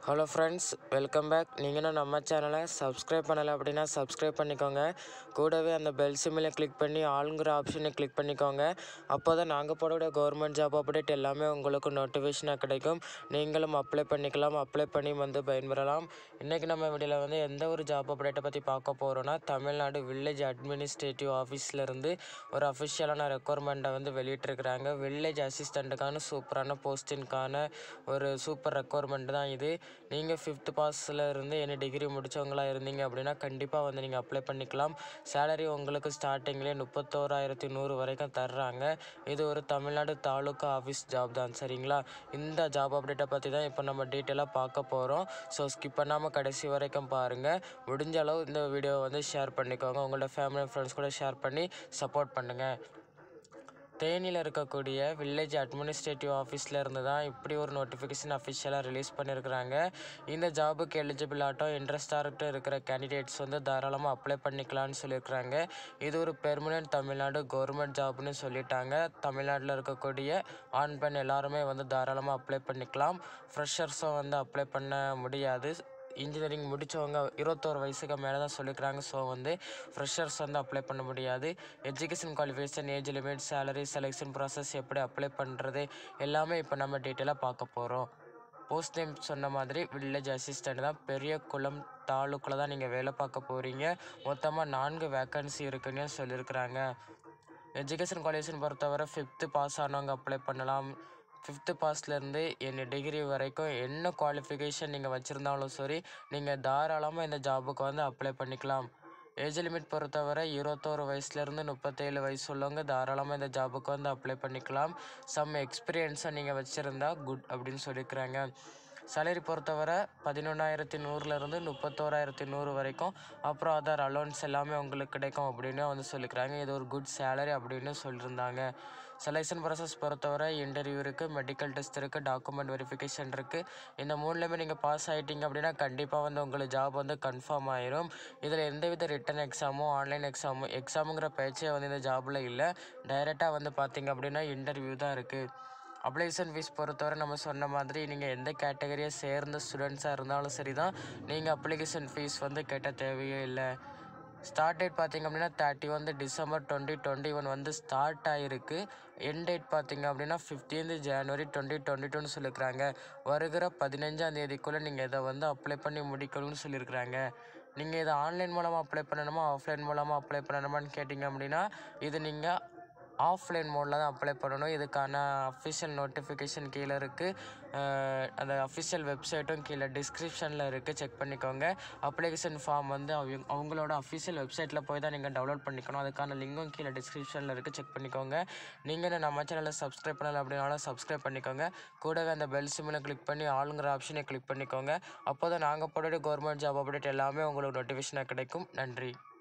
hello friends welcome back நீங்களும் நம்ம சேனலை சப்ஸ்கிரைப் பண்ணலை அப்படின்னா சப்ஸ்கிரைப் பண்ணிக்கோங்க கூடவே அந்த பெல் சிம்மில் கிளிக் பண்ணி ஆளுங்கிற ஆப்ஷனை கிளிக் பண்ணிக்கோங்க அப்போ தான் நாங்கள் போடக்கூடிய கவர்மெண்ட் ஜாப் அப்டேட் எல்லாமே உங்களுக்கு நோட்டிஃபிகேஷனாக கிடைக்கும் நீங்களும் அப்ளை பண்ணிக்கலாம் அப்ளை பண்ணி வந்து பயன்பெறலாம் இன்றைக்கி நம்ம வீடியோவில் வந்து எந்த ஒரு ஜாப் அப்டேட்டை பற்றி பார்க்க போகிறோன்னா தமிழ்நாடு வில்லேஜ் அட்மினிஸ்ட்ரேட்டிவ் ஆஃபீஸ்லேருந்து ஒரு அஃபிஷியலான ரெக்குவயர்மெண்ட்டை வந்து வெளியிட்டிருக்கிறாங்க வில்லேஜ் அசிஸ்டண்ட்டுக்கான சூப்பரான போஸ்டிங்கான ஒரு சூப்பர் ரெக்குவயர்மெண்ட் தான் இது நீங்கள் ஃபிஃப்த் பாஸில் இருந்து என்ன டிகிரி முடித்தவங்களா இருந்தீங்க அப்படின்னா கண்டிப்பாக வந்து நீங்கள் அப்ளை பண்ணிக்கலாம் சேலரி உங்களுக்கு ஸ்டார்டிங்லேயே முப்பத்தோராயிரத்தி நூறு வரைக்கும் தர்றாங்க இது ஒரு தமிழ்நாடு தாலுக்கா ஆஃபீஸ் ஜாப் தான் சரிங்களா இந்த ஜாப் அப்டேட்டை பற்றி தான் இப்போ நம்ம டீட்டெயிலாக பார்க்க போகிறோம் ஸோ ஸ்கிப் பண்ணாமல் கடைசி வரைக்கும் பாருங்கள் முடிஞ்ச அளவு இந்த வீடியோவை வந்து ஷேர் பண்ணிக்கோங்க உங்களோட ஃபேமிலி ஃப்ரெண்ட்ஸ் கூட ஷேர் பண்ணி சப்போர்ட் பண்ணுங்கள் தேனியில் இருக்கக்கூடிய வில்லேஜ் அட்மினிஸ்ட்ரேட்டிவ் ஆஃபீஸில் இருந்து தான் இப்படி ஒரு நோட்டிஃபிகேஷன் அஃபிஷியலாக ரிலீஸ் பண்ணியிருக்கிறாங்க இந்த ஜாபுக்கு எலிஜிபிள் ஆட்டம் இன்ட்ரெஸ்டாக இருக்கிற கேண்டிடேட்ஸ் வந்து தாராளமாக அப்ளை பண்ணிக்கலாம்னு சொல்லியிருக்கிறாங்க இது ஒரு பெர்மனெண்ட் தமிழ்நாடு கவர்மெண்ட் ஜாப்னு சொல்லிட்டாங்க தமிழ்நாட்டில் இருக்கக்கூடிய ஆண் பெண் எல்லாருமே வந்து தாராளமாக அப்ளை பண்ணிக்கலாம் ஃப்ரெஷர்ஸும் வந்து அப்ளை பண்ண முடியாது இன்ஜினியரிங் முடித்தவங்க இருபத்தோரு வயசுக்கு மேலே தான் சொல்லிக்கிறாங்க ஸோ வந்து ஃப்ரெஷர்ஸ் வந்து அப்ளை பண்ண முடியாது education qualification age limit salary selection process எப்படி அப்ளை பண்ணுறது எல்லாமே இப்போ நம்ம டீட்டெயிலாக பார்க்க போகிறோம் போஸ்ட் நேம் சொன்ன மாதிரி வில்லேஜ் அசிஸ்டண்ட் தான் பெரிய குளம் தாலுக்கில் தான் நீங்கள் வேலை பார்க்க போகிறீங்க மொத்தமாக நான்கு வேக்கன்சி இருக்குன்னு சொல்லியிருக்கிறாங்க எஜுகேஷன் குவாலிஃபிகேஷன் பொறுத்தவரை ஃபிஃப்த்து பாஸ் ஆனவங்க அப்ளை பண்ணலாம் ஃபிஃப்த்து பாஸ்லேருந்து என்ன டிகிரி வரைக்கும் என்ன குவாலிஃபிகேஷன் நீங்கள் வச்சுருந்தாலும் சரி நீங்கள் தாராளமாக இந்த ஜாபுக்கு வந்து அப்ளை பண்ணிக்கலாம் ஏஜ் லிமிட் பொறுத்தவரை இருபத்தோரு வயசுலேருந்து முப்பத்தேழு வயசு உள்ளவங்க தாராளமாக இந்த ஜாபுக்கு வந்து அப்ளை பண்ணிக்கலாம் சம் எக்ஸ்பீரியன்ஸை நீங்கள் வச்சுருந்தா குட் அப்படின்னு சொல்லியிருக்கிறாங்க சேலரி பொறுத்தவரை பதினொன்றாயிரத்தி நூறுலேருந்து முப்பத்தோராயிரத்தி நூறு வரைக்கும் அப்புறம் அதர் அலோன்ஸ் எல்லாமே உங்களுக்கு கிடைக்கும் அப்படின்னு வந்து சொல்லிக்கிறாங்க இது ஒரு குட் சேலரி அப்படின்னு சொல்லியிருந்தாங்க செலெக்ஷன் ப்ராசஸ் பொறுத்தவரை இன்டர்வியூ இருக்குது மெடிக்கல் டெஸ்ட் இருக்குது டாக்குமெண்ட் வெரிஃபிகேஷன் இருக்குது இந்த மூணுலேயுமே நீங்கள் பாஸ் ஆகிட்டீங்க அப்படின்னா கண்டிப்பாக வந்து உங்களுக்கு ஜாப் வந்து கன்ஃபார்ம் ஆயிரும் இதில் எந்தவித ரிட்டன் எக்ஸாமோ ஆன்லைன் எக்ஸாமோ எக்ஸாமுங்கிற பேச்சே வந்து இந்த ஜாபில் இல்லை டைரெக்டாக வந்து பார்த்தீங்க அப்படின்னா இன்டர்வியூ தான் இருக்குது அப்ளிகேஷன் ஃபீஸ் பொறுத்தவரை நம்ம சொன்ன மாதிரி நீங்கள் எந்த கேட்டகரியை சேர்ந்த ஸ்டூடெண்ட்ஸாக இருந்தாலும் சரி தான் நீங்கள் அப்ளிகேஷன் ஃபீஸ் வந்து கேட்ட தேவையே இல்லை ஸ்டார்ட் டேட் பார்த்திங்க அப்படின்னா தேர்ட்டி வந்து டிசம்பர் டுவெண்ட்டி டுவெண்ட்டி ஒன் வந்து ஸ்டார்ட் ஆகிருக்கு என் டேட் பார்த்திங்க அப்படின்னா ஃபிஃப்டீன்த் ஜனவரி டுவெண்ட்டி டுவெண்ட்டி டூன்னு சொல்லியிருக்கிறாங்க வருகிற பதினஞ்சாம் தேதிக்குள்ளே நீங்கள் இதை வந்து அப்ளை பண்ணி முடிக்கணும்னு சொல்லியிருக்கிறாங்க நீங்கள் இதை ஆன்லைன் மூலமாக அப்ளை பண்ணணுமா ஆஃப்லைன் மூலமாக அப்ளை பண்ணணுமான்னு கேட்டிங்க அப்படின்னா இது நீங்கள் ஆஃப்லைன் மோடில் தான் அப்ளை பண்ணணும் இதுக்கான அஃபிஷியல் நோட்டிஃபிகேஷன் கீழே இருக்குது அந்த அஃபிஷியல் வெப்சைட்டும் கீழே டிஸ்கிரிப்ஷனில் இருக்குது செக் பண்ணிக்கோங்க அப்ளிகேஷன் ஃபார்ம் வந்து அவங்க அவங்களோட அஃபிஷியல் வெப்சைட்டில் போய் தான் நீங்கள் டவுன்லோட் பண்ணிக்கணும் அதுக்கான லிங்கும் கீழே டிஸ்கிரிப்ஷனில் இருக்குது செக் பண்ணிக்கோங்க நீங்கள் நம்ம சேனலில் சப்ஸ்கிரைப் பண்ணலை அப்படின்னாலும் சப்ஸ்கிரைப் பண்ணிக்கோங்க கூடவே அந்த பெல் சிம்மில் கிளிக் பண்ணி ஆளுங்கிற ஆப்ஷனை கிளிக் பண்ணிக்கோங்க அப்போ தான் நாங்கள் போடுற கவர்மெண்ட் ஜாப் அப்டேட் எல்லாமே உங்களுக்கு நோட்டிஃபிகேஷனாக கிடைக்கும் நன்றி